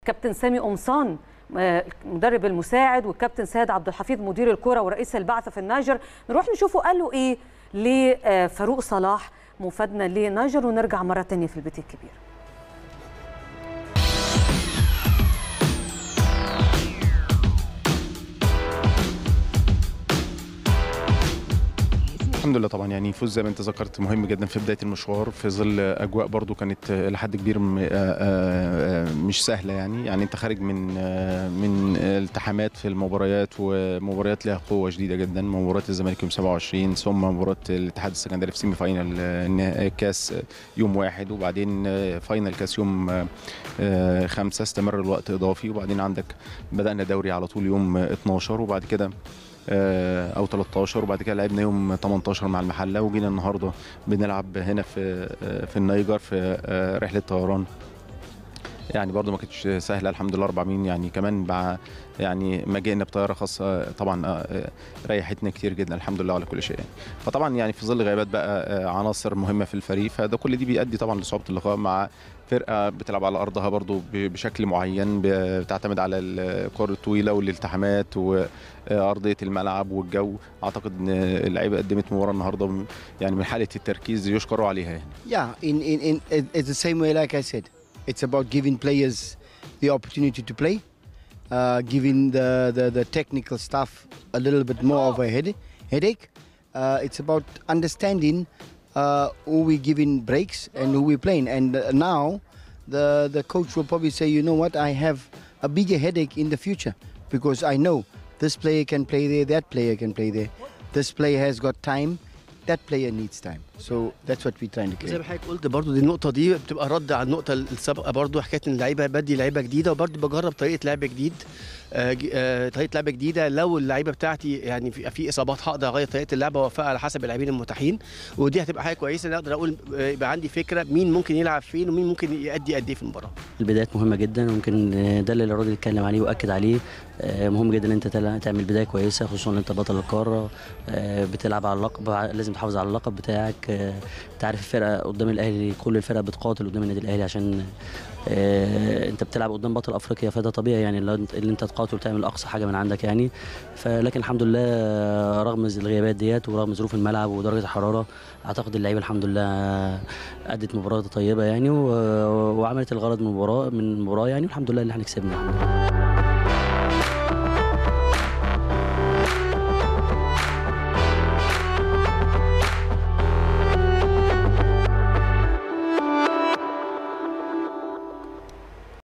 كابتن سامي قمصان المدرب المساعد والكابتن سيد عبد الحفيظ مدير الكره ورئيس البعثه في النيجر نروح نشوفه قالوا ايه لفاروق صلاح مفادنا لنيجر ونرجع مره تانية في البيت الكبير الحمد لله طبعا يعني فوز زي ما انت ذكرت مهم جدا في بدايه المشوار في ظل اجواء برضو كانت لحد كبير مش سهله يعني يعني انت خارج من من التحامات في المباريات ومباريات لها قوه شديده جدا مباراه الزمالك يوم 27 ثم مباراه الاتحاد السكندري في سيمي فاينل كاس يوم واحد وبعدين فاينل كاس يوم خمسة استمر الوقت اضافي وبعدين عندك بدانا دوري على طول يوم 12 وبعد كده او 13 وبعد كده لعبنا يوم 18 مع المحله وجينا النهارده بنلعب هنا في في النيجر في رحله طيران يعني برضو ما كانتش سهله الحمد لله 4 مين يعني كمان مع يعني ما جينا بطياره خاصه طبعا ريحتنا كتير جدا الحمد لله على كل شيء يعني فطبعا يعني في ظل غيابات بقى عناصر مهمه في الفريق فده كل دي بيؤدي طبعا لصعوبه اللقاء مع فرقه بتلعب على ارضها برضو بشكل معين بتعتمد على الكور الطويله والالتحامات وارضيه الملعب والجو اعتقد ان اللعيبه قدمت مباراه النهارده يعني من حاله التركيز يشكروا عليها يعني. Yeah, in in in it's the same way like I said. It's about giving players the opportunity to play, uh, giving the, the the technical staff a little bit more of a headache. headache. Uh, it's about understanding uh, who we giving breaks and who we playing. And uh, now, the the coach will probably say, you know what, I have a bigger headache in the future because I know this player can play there, that player can play there. This player has got time, that player needs time. So that's what we're trying to create. زي ما حضرتك قلت برضو دي النقطه دي بتبقى رد على النقطه السابقه برضو حكايه ان اللعيبه بدي لعيبه جديده وبرضو بجرب طريقه لعب جديد آه آه طريقه لعب جديده لو اللعيبه بتاعتي يعني في, في اصابات هقدر اغير طريقه اللعبه واوفقها على حسب اللاعبين المتاحين ودي هتبقى حاجه كويسه ان اقدر اقول يبقى عندي فكره مين ممكن يلعب فين ومين ممكن يأدي قد ايه في المباراه. البدايات مهمه جدا وممكن ده اللي الراجل اتكلم عليه واكد عليه مهم جدا ان انت تعمل بدايه كويسه خصوصا ان انت بطل القاره بتلعب على اللقب لازم تحافظ على اللقب بتاعك انت عارف الفرقه قدام الاهلي كل الفرقه بتقاتل قدام النادي الاهلي عشان انت بتلعب قدام بطل افريقيا فده طبيعي يعني اللي انت تقاتل وتعمل اقصى حاجه من عندك يعني فلكن الحمد لله رغم الغيابات ديت ورغم ظروف الملعب ودرجه الحراره اعتقد اللعيبه الحمد لله ادت مباراه طيبه يعني وعملت الغرض من المباراه من المباراه يعني والحمد لله اللي احنا كسبنا الحمد لله